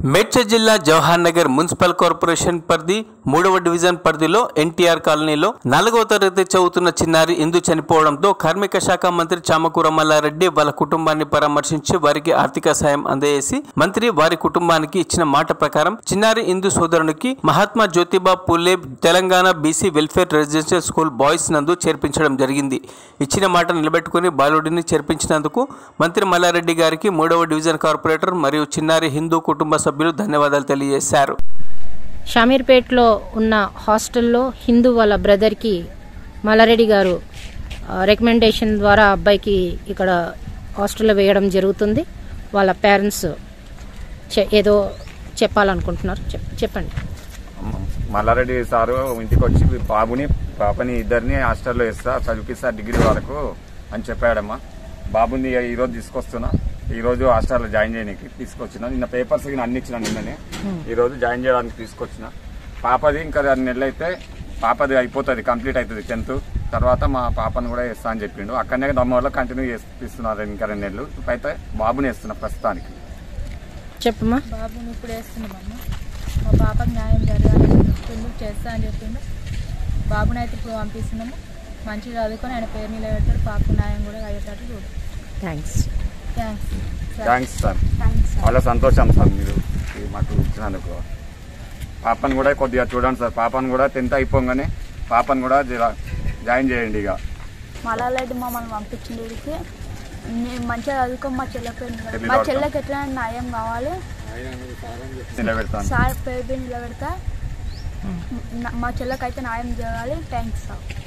మేడ్చల్ జిల్లా Jawahar Nagar municipal corporation పరిధి మూడవ డివిజన్ పరిధిలో ఎన్టీఆర్ కాలనీలో నాలుగవ తరగతి చదువుతున్న చిన్నారి ఇందు చనిపోవడంతో కార్మిక శాఖ మంత్రి చామకూర మల్లారెడ్డి వాళ్ళ కుటుంబాన్ని పరామర్శించి వారికి ఆర్థిక సాయం అందజేసి మంత్రి వారి కుటుంబానికి ఇచ్చిన మాట ప్రకారం చిన్నారి ఇందు సోదరునికి Mahatma Jyotiba Phule Telangana BC welfare residential school boys నందు చేర్పించడం జరిగింది ఇచ్చిన మాట నిలబెట్టుకుని బాలుడిని చేర్పించినందుకు మంత్రి మల్లారెడ్డి గారికి మూడవ డివిజన్ కార్పొరేటర్ మరియు చిన్నారి హిందూ కుటుంబ సభ్యులు ధన్యవాదాలు తెలియజేశారు షామీర్పేట్లో ఉన్న హాస్టల్లో హిందూ వాళ్ళ బ్రదర్కి మల్లారెడ్డి గారు రికమెండేషన్ ద్వారా అబ్బాయికి ఇక్కడ హాస్టల్లో వేయడం జరుగుతుంది వాళ్ళ పేరెంట్స్ చె- ఏదో చెప్పాలనుకుంటున్నారు చెప్- చెప్పండి మల్లారెడ్డి సారు ఇంటికి వచ్చి బాబుని పాపని ఇద్దరిని హాస్టల్లో ఇస్తా చదివిస్తా డిగ్రీ వరకు అని చెప్పాడమ్మా బాబుని ఈ రోజు తీసుకొస్తున్నా ఈ రోజు హాస్టల్లో జాయిన్ చేయడానికి తీసుకొచ్చిన నిన్న పేపర్స్ గిన అన్ని ఇచ్చిన నిన్ననే ఈ రోజు జాయిన్ చేయడానికి తీసుకొచ్చిన పాపది ఇంకా రెండు నెలలు అయితే పాపది అయిపోతుంది కంప్లీట్ అవుతుంది టెన్త్ తర్వాత మా పాపను కూడా వేస్తా అని చెప్పిండు అక్కడనే దమ్మలో కంటిన్యూ చేస్తున్నారు ఇంకా రెండు నెలలు అయితే బాబుని వేస్తున్నా ప్రస్తుతానికి చెప్పమ్మా బాబుని ఇప్పుడు వేస్తున్నామమ్మ మా పాపకు న్యాయం జరగాలని చెప్తుండు చేస్తా అని చెప్తుండు బాబుని అయితే ఇప్పుడు పంపిస్తున్నాము మంచిగా చదువుకొని ఆయన పేరు నిలబెడతాడు పాపకు న్యాయం కూడా అయ్యేటట్టు చూడు thanks thanks thanks sir thanks చాలా సంతోషం సార్ మీరు ఇది మాకు ఇచ్చినందుకు పాపను కూడా కొద్దిగా చూడండి సార్ పాపను కూడా టెన్త్ అయిపోగానే పాపను కూడా జర జాయిన్ చేయండి ఇక మలాలెడ్డి మమ్మల్ని పంపించింది వీడికి నేను మంచిగా చదువుకో మా చెల్లె పేరు నిలబె- పెళ్లి మా రావటం. చెల్లెకి ఎట్లా న్యాయం కావాలి నిలబెడతాను సార్ పేరు నిలబెడతా నా- మా చెల్లెకి అయితే న్యాయం జరగాలి థ్యాంక్స్ సార్